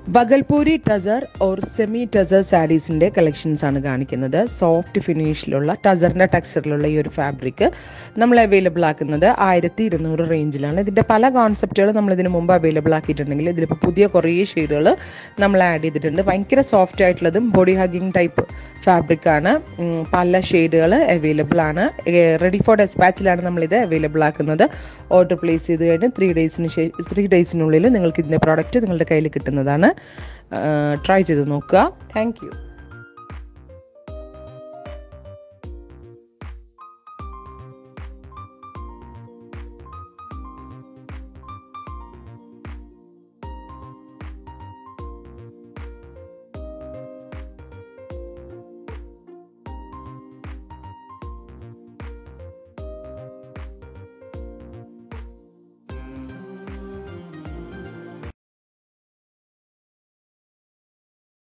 Bhagalpuri tussar or semi tussar സാരീസിന്റെ collections ആണ് കാണിക്കുന്നത് സോഫ്റ്റ് ഫിനിഷിലുള്ള ടസറിന്റെ ടെക്സ്ചറിലുള്ള ഈ ഒരു ഫാബ്രിക് നമ്മൾ അവൈലബിൾ ആക്കുന്നത് ആയിരത്തി ഇരുന്നൂറ് റേഞ്ചിലാണ് ഇതിന്റെ പല കോൺസെപ്റ്റുകൾ നമ്മൾ ഇതിന് മുമ്പ് അവൈലബിൾ ആക്കിയിട്ടുണ്ടെങ്കിൽ ഇതിലിപ്പോൾ പുതിയ കുറേ ഷെയ്ഡുകൾ നമ്മൾ ആഡ് ചെയ്തിട്ടുണ്ട് ഭയങ്കര സോഫ്റ്റ് ആയിട്ടുള്ളതും ബോഡി ഹഗിങ് ടൈപ്പ് ഫാബ്രിക് ആണ് ഉം, പല ഷെയ്ഡുകൾ അവൈലബിൾ ആണ് റെഡി ഫോർ ഡെസ്പാച്ചിലാണ് നമ്മളിത് അവൈലബിൾ ആക്കുന്നത് ഓർഡർ പ്ലേസ് ചെയ്ത് കഴിഞ്ഞ് ത്രീ ഡേയ്സിന് ത്രീ ഡേയ്സിനുള്ളിൽ നിങ്ങൾക്ക് ഇതിൻ്റെ പ്രോഡക്റ്റ് നിങ്ങളുടെ കയ്യിൽ കിട്ടുന്നതാണ് ട്രൈ ചെയ്ത് നോക്കുക താങ്ക് യു